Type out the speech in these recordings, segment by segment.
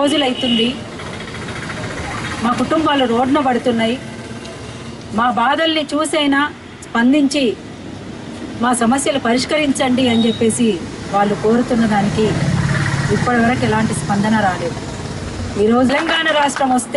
రోజులు అవుతుంది మా కుటుంబాలు రోడ్న పడుతున్నాయి మా బాధల్ని చూసైనా స్పందించి మా సమస్యలు పరిష్కరించండి అని చెప్పేసి వాళ్ళు కోరుతున్న దానికి ఇప్పటివరకు ఎలాంటి స్పందన రాలేదు ఈరోజు తెలంగాణ రాష్ట్రం వస్తే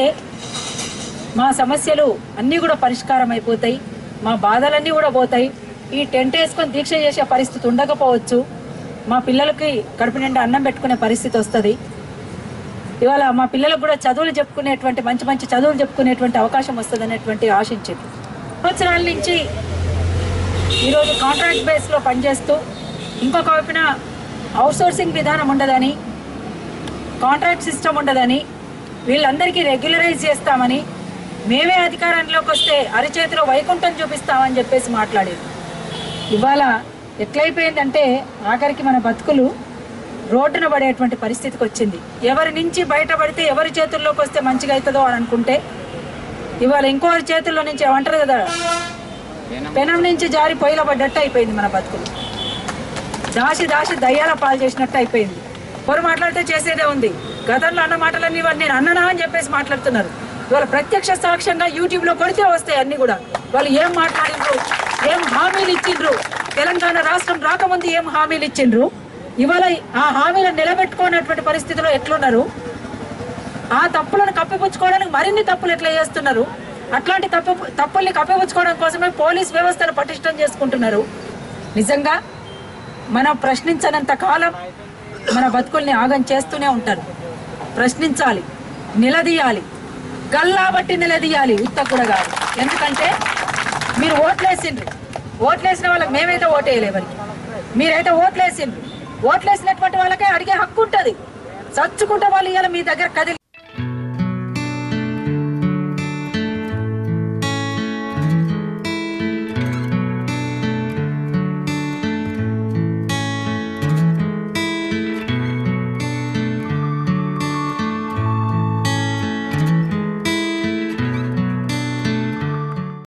మా సమస్యలు అన్నీ కూడా పరిష్కారం అయిపోతాయి మా బాధలన్నీ కూడా పోతాయి ఈ టెంట్ వేసుకొని దీక్ష చేసే పరిస్థితి ఉండకపోవచ్చు మా పిల్లలకి కడుపు నిండా అన్నం పెట్టుకునే పరిస్థితి వస్తుంది ఇవాళ మా పిల్లలకు కూడా చదువులు చెప్పుకునేటువంటి మంచి మంచి చదువులు చెప్పుకునేటువంటి అవకాశం వస్తుంది అనేటువంటి ఆశించింది సంవత్సరాల నుంచి ఈరోజు కాంట్రాక్ట్ బేస్లో పనిచేస్తూ ఇంకొక వైపున అవుట్సోర్సింగ్ విధానం ఉండదని కాంట్రాక్ట్ సిస్టమ్ ఉండదని వీళ్ళందరికీ రెగ్యులరైజ్ చేస్తామని మేమే అధికారంలోకి వస్తే అరిచేతిలో వైకుంఠం చూపిస్తామని చెప్పేసి మాట్లాడేది ఇవాళ ఎట్లయిపోయిందంటే ఆఖరికి మన బతుకులు రోడ్డున పడేటువంటి పరిస్థితికి వచ్చింది ఎవరి నుంచి బయటపడితే ఎవరి చేతుల్లోకి వస్తే మంచిగా అవుతుందో అని అనుకుంటే ఇవాళ ఇంకోరి చేతుల్లో నుంచి ఏమంటారు కదా పెనం నుంచి జారి పొయ్యిలో పడ్డట్టు అయిపోయింది మన బతుకులు దాసి దాసి దయ్యాల పాలు చేసినట్టు అయిపోయింది ఎవరు మాట్లాడితే చేసేదే ఉంది గతంలో అన్న మాటలన్నీ ఇవాళ నేను అన్ననా అని చెప్పేసి మాట్లాడుతున్నారు ఇవాళ ప్రత్యక్ష సాక్ష్యంగా యూట్యూబ్ లో కొడితే వస్తాయి అన్ని కూడా వాళ్ళు ఏం మాట్లాడిండ్రు ఏం హామీలు ఇచ్చిండ్రు తెలంగాణ రాష్ట్రం రాకముందు ఏం హామీలు ఇచ్చిండ్రు ఇవాళ ఆ హామీలను నిలబెట్టుకోనటువంటి పరిస్థితిలో ఎట్లున్నారు ఆ తప్పులను కప్పిపుచ్చుకోవడానికి మరిన్ని తప్పులు ఎట్లా చేస్తున్నారు అట్లాంటి తప్పు తప్పుల్ని కప్పిపుచ్చుకోవడం కోసమే పోలీస్ వ్యవస్థను పటిష్టం చేసుకుంటున్నారు నిజంగా మనం ప్రశ్నించనంత కాలం మన బతుకుల్ని ఆగం చేస్తూనే ఉంటారు ప్రశ్నించాలి నిలదీయాలి గల్లా బట్టి నిలదీయాలి ఉత్త కూడా కాదు ఎందుకంటే మీరు ఓట్లేసిండ్రు ఓట్లేసిన వాళ్ళకి మేమైతే ఓటేయలేమని మీరైతే ఓట్లేసిండ్రు ఓట్లేసినటువంటి వాళ్ళకే అడిగే హక్కు ఉంటుంది చచ్చుకుంటే వాళ్ళు ఇవాళ మీ దగ్గర కదిలి